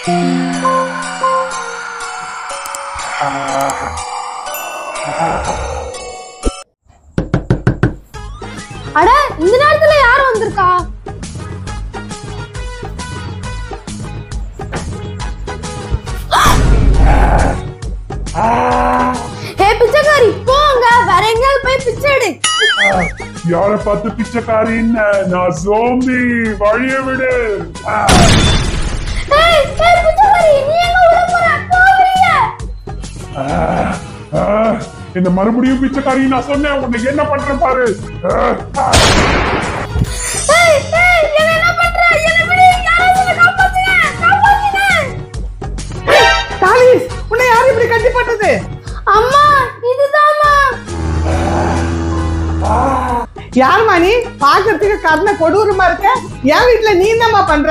அட இந்த நேரத்துல யார் வந்திருக்கா ஹே பிச்சைக்காரி போங்க வேற எங்கேயாவது போய் பிச்சை எடு யார பார்த்து பிச்சைக்காரின்னு நான் சோம்பி வழிய விடு ஆ, ஏய் ஏய் பிச்சைக்காரி நீ எங்க உள்ள போற போ வெளிய ஆ, ஆ, இந்த மறுபடியும் பிச்சைக்காரி நான் சொன்னேன் உன்னை என்ன பண்றேன் பாரு ஆ, ஆ. ஏய் ஏய் என்ன என்ன பண்ற என்ன விடு யாராவது என்ன காப்பாத்துங்க காப்பாத்துங்க தாலிஸ் உன்னை யார் இப்படி கட்டி போட்டது அம்மா இதுதாம்மா யாரும்மா நீ பாக்குறதுக்கு கர்ண கொடூரமா இருக்க என் வீட்டுல நீ என்னம்மா பண்ற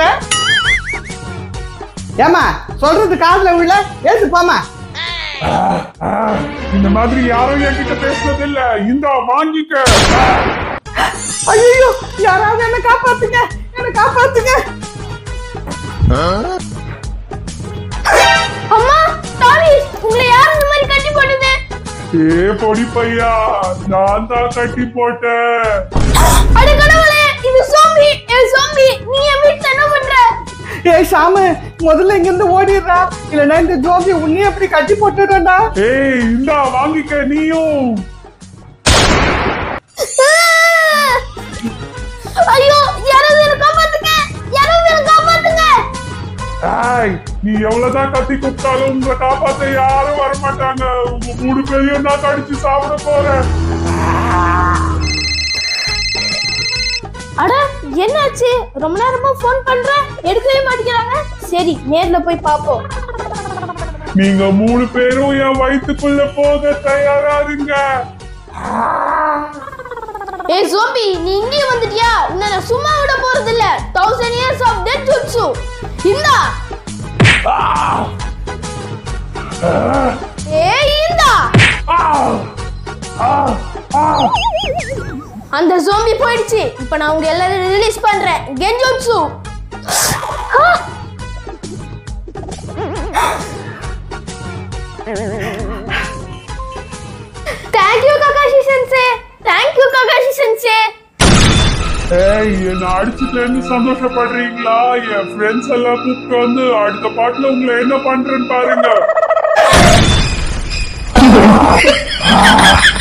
ஏமா சொல்றது காதுல உள்ள ஏசு போமா ஆ, இந்த மாதிரி யாரும் என்கிட்ட பேசுனது இல்ல இந்த வாங்கிக்க ஐயோ யாராவது என்ன காப்பாத்துங்க என்ன காப்பாத்துங்க அம்மா டாலி உங்களை யார் இந்த மாதிரி கட்டி போட்டது ஏ பொடி பையா நான் தான் கட்டி போட்டேன் அட கடவுளே இது சோம்பி ஏ சோம்பி நீ என் வீட்டுல என்ன பண்ற ஏய் சாமு முதல்ல இங்க இருந்து ஓடிடுறா இல்லைன்னா இந்த ஜோபி உன்னையும் அப்படி கட்டி போட்டுடுறா ஏய் இந்தா வாங்கிக்க நீயும் ஐயோ யாராவது என்ன காப்பாத்துங்க யாராவது என்ன காப்பாத்துங்க ஏய் நீ எவ்வளவுதான் கத்தி கூப்பிட்டாலும் உங்களை காப்பாத்த யாரும் வர மாட்டாங்க உங்க மூணு பேரையும் நான் கடிச்சு சாப்பிட போறேன் அட என்னாச்சு ரொம்ப நேரமா ஃபோன் பண்றேன் எடுக்கவே மாட்டேங்கிறாங்க சரி நேர்ல போய் பாப்போம் நீங்க மூணு பேரும் என் வயித்துக்குள்ள போக தயாராருங்க ஏய் சோம்பி நீ இங்கே வந்துட்டியா உன்னை நான் சும்மா விட போறது இல்ல தௌசண்ட் இயர்ஸ் ஆஃப் டெட் ஜுட்சு இந்தா ஏய் இந்தா அந்த ஜோம்பி போயிடுச்சு இப்போ நான் உங்க எல்லாரும் ரிலீஸ் பண்றேன் கென்ஜுட்சு தேங்க் யூ ககாஷி சென்சே தேங்க் யூ ககாஷி சென்சே ஏய் என்ன அடிச்சுட்டேன்னு சந்தோஷப்படுறீங்களா என் ஃப்ரெண்ட்ஸ் எல்லாம் கூப்பிட்டு வந்து அடுத்த பாட்டுல உங்களை என்ன பண்றேன்னு பாருங்க